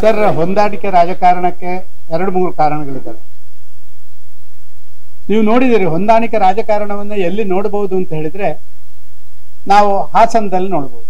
sir ಹೊಂದಾಣಿಕೆ ರಾಜಕಾರಣಕ್ಕೆ ಎರಡು ಮೂರು ಕಾರಣಗಳಿದ್ದಾವೆ ನೀವು ನೋಡಿದಿರಿ ಹೊಂದಾಣಿಕೆ ರಾಜಕಾರಣವನ್ನು ಎಲ್ಲಿ ನೋಡಬಹುದು ಅಂತ ಹೇಳಿದ್ರೆ ನಾವು ಹಾಸನದಲ್ಲಿ ನೋಡಬಹುದು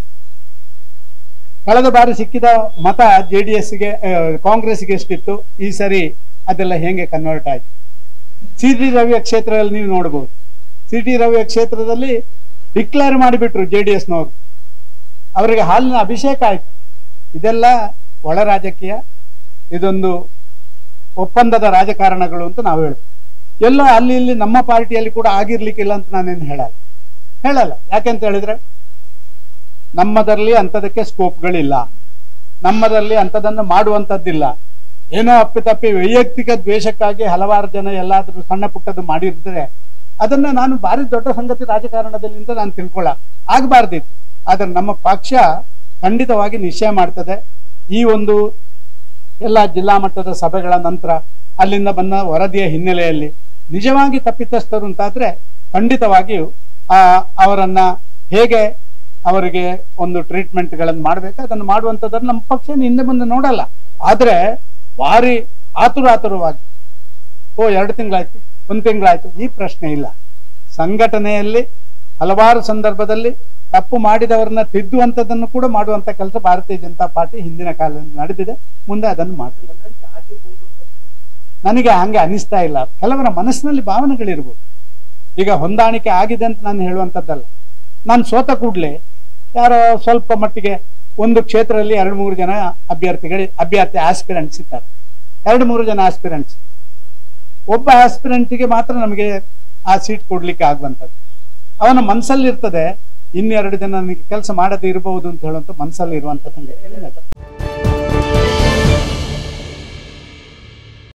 ಕಳೆದ ಬಾರಿ ಸಿಕ್ಕಿದ ಮತ ಜೆ ಡಿ ಎಸ್ಗೆ ಕಾಂಗ್ರೆಸ್ಗೆ ಎಷ್ಟಿತ್ತು ಈ ಸರಿ ಅದೆಲ್ಲ ಹೇಗೆ ಕನ್ವರ್ಟ್ ಆಯ್ತು ಸಿ ಟಿ ರವಿಯ ಕ್ಷೇತ್ರದಲ್ಲಿ ನೀವು ನೋಡಬಹುದು ಸಿ ಟಿ ರವಿಯ ಕ್ಷೇತ್ರದಲ್ಲಿ ಡಿಕ್ಲೇರ್ ಮಾಡಿಬಿಟ್ರು ಜೆ ಡಿ ಎಸ್ನವರು ಅವರಿಗೆ ಹಾಲಿನ ಅಭಿಷೇಕ ಆಯ್ತು ಇದೆಲ್ಲ ಒಳ ರಾಜಕೀಯ ಇದೊಂದು ಒಪ್ಪಂದದ ರಾಜಕಾರಣಗಳು ಅಂತ ನಾವು ಹೇಳ್ತೀವಿ ಎಲ್ಲ ಅಲ್ಲಿ ಇಲ್ಲಿ ನಮ್ಮ ಪಾರ್ಟಿಯಲ್ಲಿ ಕೂಡ ಆಗಿರ್ಲಿಕ್ಕಿಲ್ಲ ಅಂತ ನಾನೇನು ಹೇಳಲ್ಲ ಹೇಳಲ್ಲ ಯಾಕೆಂತ ಹೇಳಿದ್ರೆ ನಮ್ಮದರಲ್ಲಿ ಅಂಥದಕ್ಕೆ ಸ್ಕೋಪ್ಗಳಿಲ್ಲ ನಮ್ಮದಲ್ಲಿ ಅಂಥದನ್ನು ಮಾಡುವಂಥದ್ದಿಲ್ಲ ಏನೋ ಅಪ್ಪಿತಪ್ಪಿ ವೈಯಕ್ತಿಕ ದ್ವೇಷಕ್ಕಾಗಿ ಹಲವಾರು ಜನ ಎಲ್ಲಾದ್ರೂ ಸಣ್ಣ ಪುಟ್ಟದ್ದು ಮಾಡಿದ್ರೆ ಅದನ್ನ ನಾನು ಭಾರಿ ದೊಡ್ಡ ಸಂಗತಿ ರಾಜಕಾರಣದಲ್ಲಿ ಅಂತ ನಾನು ತಿಳ್ಕೊಳ್ಳ ಆಗಬಾರ್ದಿತ್ತು ಆದ್ರೆ ನಮ್ಮ ಪಕ್ಷ ಖಂಡಿತವಾಗಿ ನಿಶ್ಚಯ ಮಾಡ್ತದೆ ಈ ಒಂದು ಎಲ್ಲ ಜಿಲ್ಲಾ ಮಟ್ಟದ ಸಭೆಗಳ ನಂತರ ಅಲ್ಲಿಂದ ಬಂದ ವರದಿಯ ಹಿನ್ನೆಲೆಯಲ್ಲಿ ನಿಜವಾಗಿ ತಪ್ಪಿತಸ್ಥರು ಅಂತಾದ್ರೆ ಖಂಡಿತವಾಗಿಯೂ ಆ ಅವರನ್ನ ಹೇಗೆ ಅವರಿಗೆ ಒಂದು ಟ್ರೀಟ್ಮೆಂಟ್ಗಳನ್ನು ಮಾಡಬೇಕು ಅದನ್ನು ಮಾಡುವಂಥದ್ದನ್ನು ನಮ್ಮ ಪಕ್ಷ ಹಿಂದೆ ಮುಂದೆ ನೋಡಲ್ಲ ಆದ್ರೆ ಭಾರಿ ಆತುರ ಆತುರವಾಗಿ ಓ ಎರಡು ತಿಂಗಳಾಯ್ತು ಒಂದು ತಿಂಗಳಾಯ್ತು ಈ ಪ್ರಶ್ನೆ ಇಲ್ಲ ಸಂಘಟನೆಯಲ್ಲಿ ಹಲವಾರು ಸಂದರ್ಭದಲ್ಲಿ ತಪ್ಪು ಮಾಡಿದವರನ್ನ ತಿದ್ದುವಂಥದ್ದನ್ನು ಕೂಡ ಮಾಡುವಂತ ಕೆಲಸ ಭಾರತೀಯ ಜನತಾ ಪಾರ್ಟಿ ಹಿಂದಿನ ಕಾಲದಲ್ಲಿ ನಡೆದಿದೆ ಮುಂದೆ ಅದನ್ನು ಮಾಡ್ತಿದೆ ನನಗೆ ಹಂಗೆ ಅನಿಸ್ತಾ ಇಲ್ಲ ಕೆಲವರ ಮನಸ್ಸಿನಲ್ಲಿ ಭಾವನೆಗಳಿರ್ಬೋದು ಈಗ ಹೊಂದಾಣಿಕೆ ಆಗಿದೆ ಅಂತ ನಾನು ಹೇಳುವಂಥದ್ದಲ್ಲ ನಾನು ಸೋತ ಕೂಡಲೇ ಯಾರೋ ಸ್ವಲ್ಪ ಮಟ್ಟಿಗೆ ಒಂದು ಕ್ಷೇತ್ರದಲ್ಲಿ ಎರಡು ಮೂರು ಜನ ಅಭ್ಯರ್ಥಿಗಳು ಅಭ್ಯರ್ಥಿ ಆಸ್ಪಿರೆಂಟ್ಸ್ ಇದ್ದಾರೆ ಎರಡು ಮೂರು ಜನ ಆಸ್ಪಿರೆಂಟ್ಸ್ ಒಬ್ಬ ಆಸ್ಪಿರೆಂಟ್ಗೆ ಮಾತ್ರ ನಮಗೆ ಆ ಸೀಟ್ ಕೊಡ್ಲಿಕ್ಕೆ ಆಗುವಂಥದ್ದು ಅವನ ಮನಸ್ಸಲ್ಲಿ ಇರ್ತದೆ ಇನ್ನೆರಡು ಜನ ನನಗೆ ಕೆಲಸ ಮಾಡದೇ ಇರಬಹುದು ಅಂತ ಹೇಳುವಂತ ಮನಸ್ಸಲ್ಲಿ ಇರುವಂಥದ್ದು